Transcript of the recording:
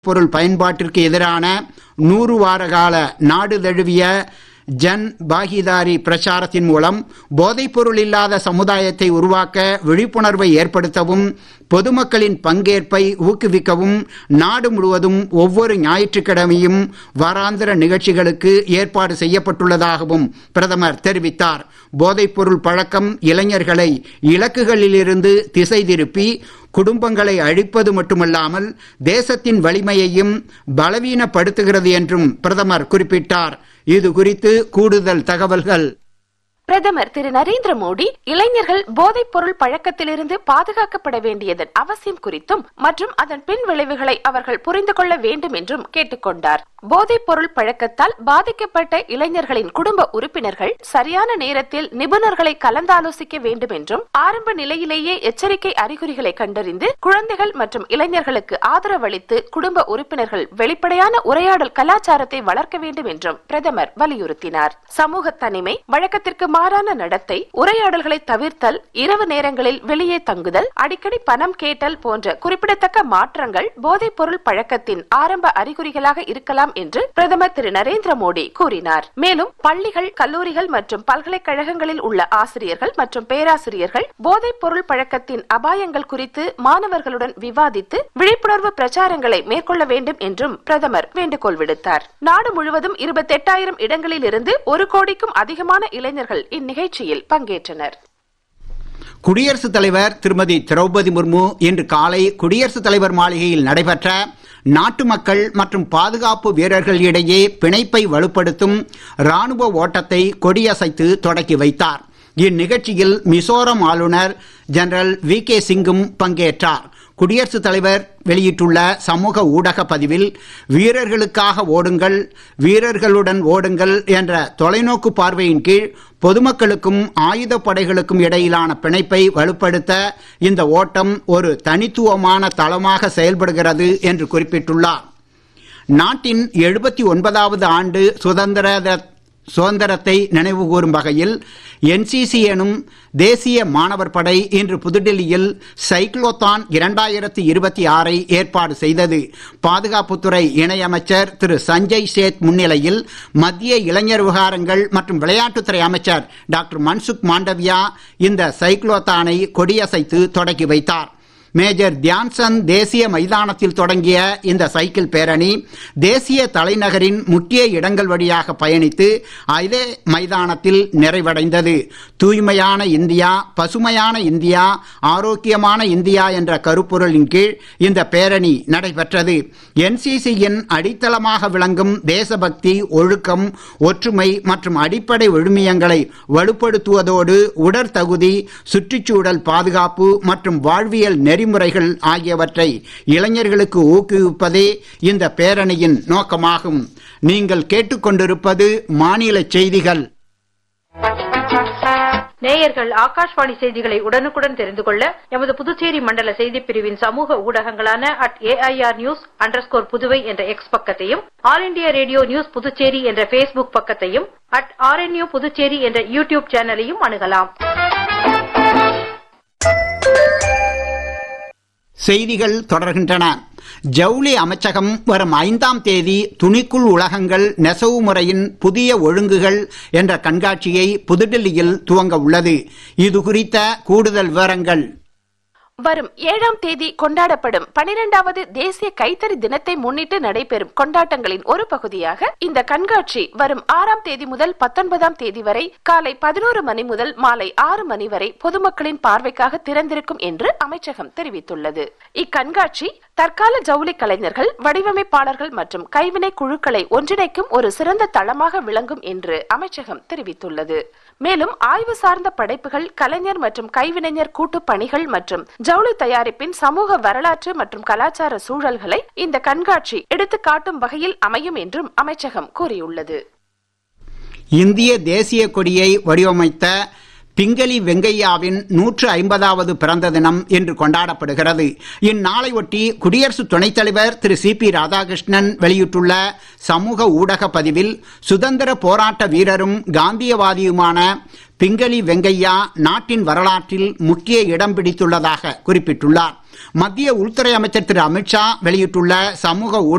பொருள் பயன்பாட்டிற்கு எதிரான நூறு வார கால நாடு தழுவிய ஜன் பாகிதாரி பிரச்சாரத்தின் மூலம் போதைப்பொருள் இல்லாத சமுதாயத்தை உருவாக்க விழிப்புணர்வை ஏற்படுத்தவும் பொதுமக்களின் பங்கேற்பை ஊக்குவிக்கவும் நாடு முழுவதும் ஒவ்வொரு ஞாயிற்றுக்கிழமையும் வாராந்திர நிகழ்ச்சிகளுக்கு ஏற்பாடு செய்யப்பட்டுள்ளதாகவும் பிரதமர் தெரிவித்தார் போதைப்பொருள் பழக்கம் இளைஞர்களை இலக்குகளிலிருந்து திசை திருப்பி குடும்பங்களை அழிப்பது மட்டுமல்லாமல் தேசத்தின் வலிமையையும் பலவீனப்படுத்துகிறது என்றும் பிரதமர் குறிப்பிட்டார் இது குறித்து கூடுதல் தகவல்கள் பிரதமர் திரு நரேந்திர மோடி இளைஞர்கள் போதைப் பொருள் பழக்கத்திலிருந்து பாதுகாக்கப்பட வேண்டியதன் அவசியம் குறித்தும் மற்றும் அதன் பின் விளைவுகளை அவர்கள் புரிந்து கொள்ள வேண்டும் என்றும் கேட்டுக்கொண்டார் போதைப் பொருள் பழக்கத்தால் பாதிக்கப்பட்ட இளைஞர்களின் குடும்ப உறுப்பினர்கள் சரியான நேரத்தில் நிபுணர்களை கலந்தாலோசிக்க வேண்டும் என்றும் ஆரம்ப நிலையிலேயே எச்சரிக்கை அறிகுறிகளை கண்டறிந்து குழந்தைகள் மற்றும் இளைஞர்களுக்கு ஆதரவளித்து குடும்ப உறுப்பினர்கள் வெளிப்படையான உரையாடல் கலாச்சாரத்தை வளர்க்க வேண்டும் என்றும் பிரதமர் வலியுறுத்தினார் சமூக தனிமை வழக்கத்திற்கு மாறான நடத்தை உரையாடல்களை தவிர்த்தல் இரவு நேரங்களில் வெளியே தங்குதல் அடிக்கடி பணம் கேட்டல் போன்ற குறிப்பிடத்தக்க மாற்றங்கள் போதைப் பொருள் பழக்கத்தின் ஆரம்ப அறிகுறிகளாக இருக்கலாம் என்று பிரதமர் திரு நரேந்திர மோடி கூறினார் மேலும் பள்ளிகள் கல்லூரிகள் மற்றும் பல்கலைக்கழகங்களில் உள்ள ஆசிரியர்கள் மற்றும் பேராசிரியர்கள் போதைப் பொருள் பழக்கத்தின் அபாயங்கள் குறித்து மாணவர்களுடன் விவாதித்து விழிப்புணர்வு பிரச்சாரங்களை மேற்கொள்ள வேண்டும் என்றும் பிரதமர் வேண்டுகோள் விடுத்தார் நாடு முழுவதும் இருபத்தெட்டாயிரம் இடங்களில் இருந்து ஒரு கோடிக்கும் அதிகமான இளைஞர்கள் இந்நிகழ்ச்சியில் பங்கேற்றனர் குடியரசுத் தலைவர் திருமதி திரௌபதி முர்மு இன்று காலை குடியரசுத் தலைவர் மாளிகையில் நடைபெற்ற நாட்டு மக்கள் மற்றும் பாதுகாப்பு வீரர்கள் இடையே பிணைப்பை வலுப்படுத்தும் ராணுவ ஓட்டத்தை கொடியசைத்து தொடக்கி வைத்தார் இந்நிகழ்ச்சியில் மிசோரம் ஆளுநர் ஜெனரல் வி கே சிங்கும் பங்கேற்றார் குடியரசுத் தலைவர் வெளியிட்டுள்ள சமூக ஊடக பதிவில் வீரர்களுக்காக ஓடுங்கள் வீரர்களுடன் ஓடுங்கள் என்ற தொலைநோக்கு பார்வையின் கீழ் பொதுமக்களுக்கும் ஆயுத படைகளுக்கும் இடையிலான பிணைப்பை வலுப்படுத்த இந்த ஓட்டம் ஒரு தனித்துவமான தளமாக செயல்படுகிறது என்று குறிப்பிட்டுள்ளார் நாட்டின் எழுபத்தி ஒன்பதாவது ஆண்டு சுதந்திர சுதந்திரத்தை நினைவுகூரும் வகையில் என்சிசி எனும் தேசிய மாணவர் படை இன்று புதுடெல்லியில் சைக்ளோத்தான் இரண்டாயிரத்தி இருபத்தி ஆறை ஏற்பாடு செய்தது பாதுகாப்புத்துறை இணையமைச்சர் திரு சஞ்சய் சேத் முன்னிலையில் மத்திய இளைஞர் விவகாரங்கள் மற்றும் விளையாட்டுத்துறை அமைச்சர் டாக்டர் மன்சுக் மாண்டவியா இந்த சைக்ளோத்தானை கொடியசைத்து தொடக்கி வைத்தார் மேஜர் தியான்சந்த் தேசிய மைதானத்தில் தொடங்கிய இந்த சைக்கிள் பேரணி தேசிய தலைநகரின் முக்கிய இடங்கள் வழியாக பயணித்து அதே மைதானத்தில் நிறைவடைந்தது தூய்மையான இந்தியா பசுமையான இந்தியா ஆரோக்கியமான இந்தியா என்ற கருப்பொருளின் கீழ் இந்த பேரணி நடைபெற்றது என்சிசியின் அடித்தளமாக விளங்கும் தேசபக்தி ஒழுக்கம் ஒற்றுமை மற்றும் அடிப்படை விழுமியங்களை வலுப்படுத்துவதோடு உடற்தகுதி சுற்றுச்சூழல் பாதுகாப்பு மற்றும் வாழ்வியல் நெறிமுறைகள் ஆகியவற்றை இளைஞர்களுக்கு ஊக்குவிப்பதே இந்த பேரணியின் நோக்கமாகும் நீங்கள் கேட்டுக்கொண்டிருப்பது மாநில செய்திகள் நேயர்கள் ஆகாஷ்வாணி செய்திகளை உடனுக்குடன் தெரிந்து கொள்ள எமது புதுச்சேரி மண்டல செய்திப் பிரிவின் சமூக ஊடகங்களான at AIR news underscore Puduvai என்ற எக்ஸ் பக்கத்தையும் All India radio news Puducherry என்ற பேஸ்புக் பக்கத்தையும் அட் ஆர்என்யூ புதுச்சேரி என்ற யூடியூப் சேனலையும் அணுகலாம் செய்திகள் தொடர்கின்றன ஜவுளி அமைச்சகம் வரும் ஐந்தாம் தேதி துணிக்குள் உலகங்கள் நெசவு முறையின் புதிய ஒழுங்குகள் என்ற கண்காட்சியை புதுடெல்லியில் துவங்க உள்ளது இது குறித்த கூடுதல் விவரங்கள் வரும் ஏழாம் தேதி கொண்டாடப்படும் பனிரெண்டாவது தேசிய கைத்தறி தினத்தை முன்னிட்டு நடைபெறும் கொண்டாட்டங்களின் ஒரு பகுதியாக இந்த கண்காட்சி வரும் ஆறாம் தேதி முதல் பத்தொன்பதாம் தேதி வரை காலை பதினோரு மணி முதல் மாலை ஆறு மணி வரை பொதுமக்களின் பார்வைக்காக திறந்திருக்கும் என்று அமைச்சகம் தெரிவித்துள்ளது இக்கண்காட்சி தற்கால ஜவுளி கலைஞர்கள் வடிவமைப்பாளர்கள் மற்றும் கைவினை குழுக்களை ஒன்றிணைக்கும் ஒரு சிறந்த தளமாக விளங்கும் என்று அமைச்சகம் தெரிவித்துள்ளது மேலும் ஆய்வு சார்ந்த படைப்புகள் கலைஞர் மற்றும் கைவினைஞர் கூட்டு பணிகள் மற்றும் ஜவுளி தயாரிப்பின் சமூக வரலாற்று மற்றும் கலாச்சார சூழல்களை இந்த கண்காட்சி எடுத்து காட்டும் வகையில் அமையும் என்றும் அமைச்சகம் கூறியுள்ளது இந்திய தேசிய கொடியை வடிவமைத்த பிங்களி வெங்கையாவின் நூற்று ஐம்பதாவது பிறந்த தினம் இன்று கொண்டாடப்படுகிறது இந்நாளை ஒட்டி குடியரசு துணைத் தலைவர் திரு சி பி ராதாகிருஷ்ணன் வெளியிட்டுள்ள சமூக ஊடக பதிவில் சுதந்திர போராட்ட வீரரும் காந்தியவாதியுமான பிங்களி வெங்கையா நாட்டின் வரலாற்றில் முக்கிய இடம் பிடித்துள்ளதாக குறிப்பிட்டுள்ளார் மத்திய உள்துறை அமைச்சர் திரு அமித்ஷா வெளியிட்டுள்ள சமூக ஊடக